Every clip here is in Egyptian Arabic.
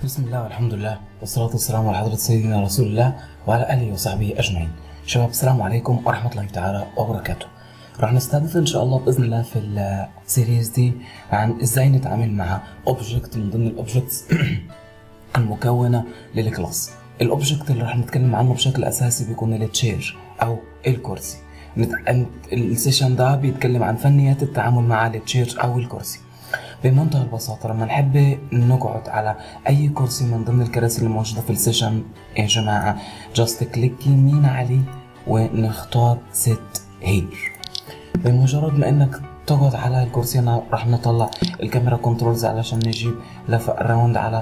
بسم الله والحمد لله والصلاة والسلام على حضرة سيدنا رسول الله وعلى آله وصحبه أجمعين شباب السلام عليكم ورحمة الله تعالى وبركاته راح نستهدف إن شاء الله بإذن الله في السيريز دي عن إزاي نتعامل مع أوبجكت من ضمن الأوبجكتس المكونة للكلاس الأوبجكت اللي راح نتكلم عنه بشكل أساسي بيكون التشير أو الكرسي نت- السيشن ده بيتكلم عن فنيات التعامل مع التشير أو الكرسي بمنتهى البساطة لما نحب نقعد على أي كرسي من ضمن الكراسي اللي موجودة في السيشن يا جماعة جاست كليك يمين عليه ونختار ست هير بمجرد ما انك تقعد على الكرسي انا راح نطلع الكاميرا كنترولز علشان نجيب لف راوند على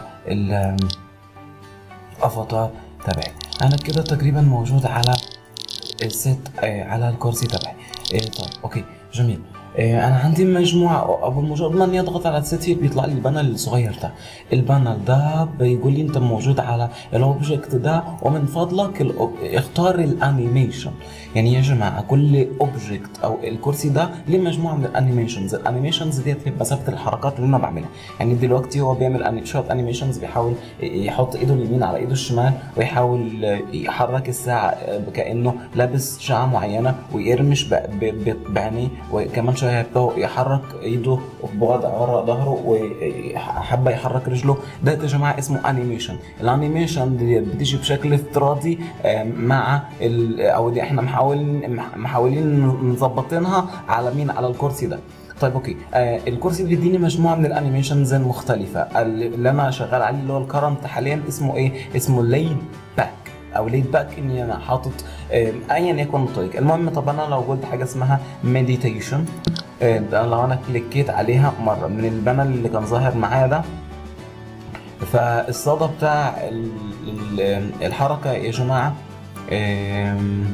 الافاتار تبعي انا كده تقريبا موجود على الست آه، على الكرسي تبعي آه، طيب اوكي جميل آه، انا عندي مجموعه ابو مجرد ما اني اضغط على الست هيك بيطلع لي البانل الصغير ده البانل ده بيقول لي انت موجود على الاوبجكت ده ومن فضلك الأوب- اختار الانيميشن يعني يا جماعه كل اوبجكت او الكرسي ده ليه مجموعه من الانيميشنز الانيميشنز ديت هي مسافه الحركات اللي انا بعملها يعني دلوقتي هو بيعمل أني- شويه انيميشنز بيحاول يحط ايده اليمين على ايده الشمال ويحاول يحرك الساعه كانه لابس ساعه معينه ويرمش ب- ب- ب- بعينيه وكمان شويه هيبدا يحرك ايده بوضع ورا ظهره وحابه يحرك رجله ده يا جماعه اسمه انيميشن الانيميشن دي بتيجي بشكل افتراضي آم، مع ال- او دي احنا محاولين محاولين نظبطينها على مين على الكرسي ده طيب اوكي آه الكرسي بيديني مجموعه من الانيميشنز المختلفه اللي انا شغال عليه اللي هو الكرنت حاليا اسمه ايه اسمه ليد باك او ليد باك اني انا حاطط آه، ايا يكن الطريق المهم طب انا لو قلت حاجه اسمها مديتيشن ده لو انا كليكيت عليها مره من البانل اللي كان ظاهر معايا ده فالصدى بتاع ال- ال- الحركه يا جماعه آم،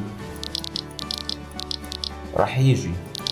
راح يجي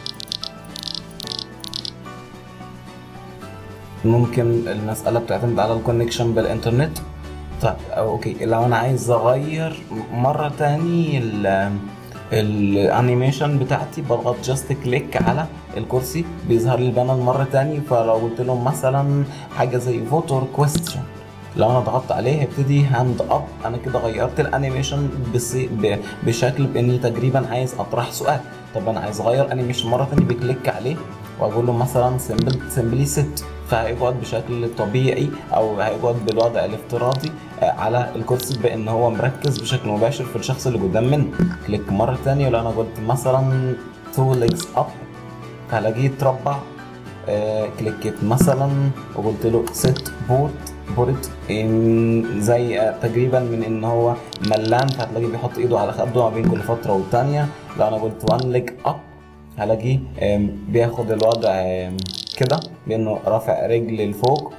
ممكن المسألة بتعتمد على الكونكشن بالإنترنت طيب أو أوكي لو أنا عايز أغير مرة تاني ال الانيميشن بتاعتي بضغط جاست كليك على الكرسي بيظهر لي البانل مرة تاني فلو قلت لهم مثلا حاجة زي فوتور كويستشن لو انا ضغطت عليه هيبتدي هاند اب انا كده غيرت الانيميشن بصي- ب- بشكل باني تقريبا عايز اطرح سؤال طب انا عايز اغير انيميشن مره ثانيه بكليك عليه واقول له مثلا سمبل سمبلي ست فهيقعد بشكل طبيعي او هيقعد بالوضع الافتراضي آه، على الكرسي بان هو مركز بشكل مباشر في الشخص اللي قدام منه كليك مره ثانيه ولو انا قلت مثلا تو ليجز اب هلاقيه اتربع آه، كليكت مثلا وقلت له ست بورد بورد إن زي آه، تقريبا من ان هو ملان فهتلاقيه بيحط ايده على خده ما بين كل فتره والتانيه لو انا قلت وان ليج اب هلاقيه آم، بياخد الوضع آم، كده بانه رافع رجل لفوق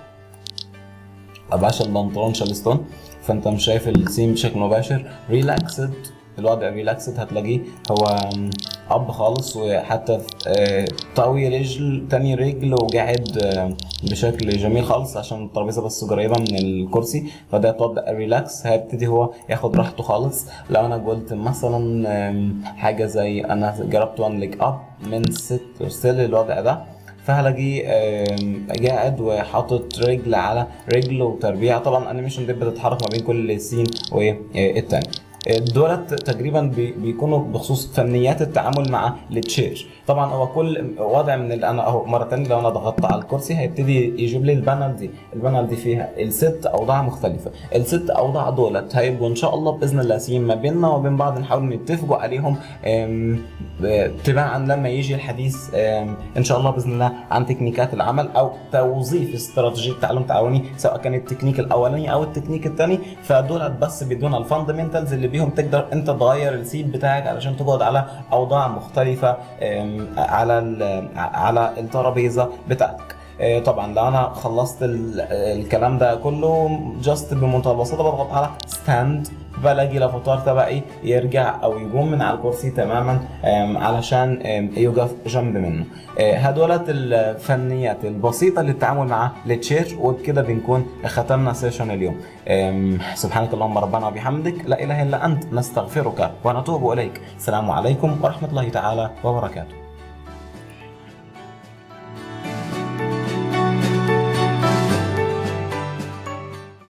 اباشا البنطلون شالستون فانت مش شايف السين بشكل مباشر ريلاكسد الوضع ريلاكسد هتلاقيه هو آم، اب خالص وحتى آه، طاوي رجل تاني رجل وقاعد آه، بشكل جميل خالص عشان الترابيزه بس قريبه من الكرسي فده وضع ريلاكس هيبتدي هو ياخد راحته خالص لو انا قلت مثلا آم، حاجه زي انا جربت وان ليج اب من ست ستيل الوضع ده فهلاقيه آم، قاعد وحاطط رجل على رجل وتربيع طبعا الانيميشن دي بتتحرك ما بين كل سين والتاني دولت تقريبا بي- بيكونوا بخصوص فنيات التعامل مع التشير طبعا هو كل وضع من اللي انا اهو مره تانية لو انا ضغطت على الكرسي هيبتدي يجيب لي البانل دي البانل دي فيها الست اوضاع مختلفه الست اوضاع دولت هيبقوا ان شاء الله باذن الله سين ما بيننا وبين بعض نحاول نتفقوا عليهم آم، ب- تباعا لما يجي الحديث آم، ان شاء الله باذن الله عن تكنيكات العمل او توظيف استراتيجيه تعلم تعاوني سواء كان التكنيك الاولاني او التكنيك الثاني فدولت بس بيدونا الفاندمنتالز اللي بيهم تقدر انت تغير السيت بتاعك علشان تقعد على اوضاع مختلفه آم، على ال- على الترابيزه بتاعتك آه، طبعا لو انا خلصت ال- الكلام ده كله جاست بمنتهى البساطه بضغط على ستاند بلاقي الافاتار تبعي يرجع او يقوم من على الكرسي تماما آم، علشان آم، يقف جنب منه آه، هدولت الفنيات البسيطه للتعامل مع التشير وبكده بنكون ختمنا سيشن اليوم آم، سبحانك اللهم ربنا وبحمدك لا اله الا انت نستغفرك ونتوب اليك السلام عليكم ورحمه الله تعالى وبركاته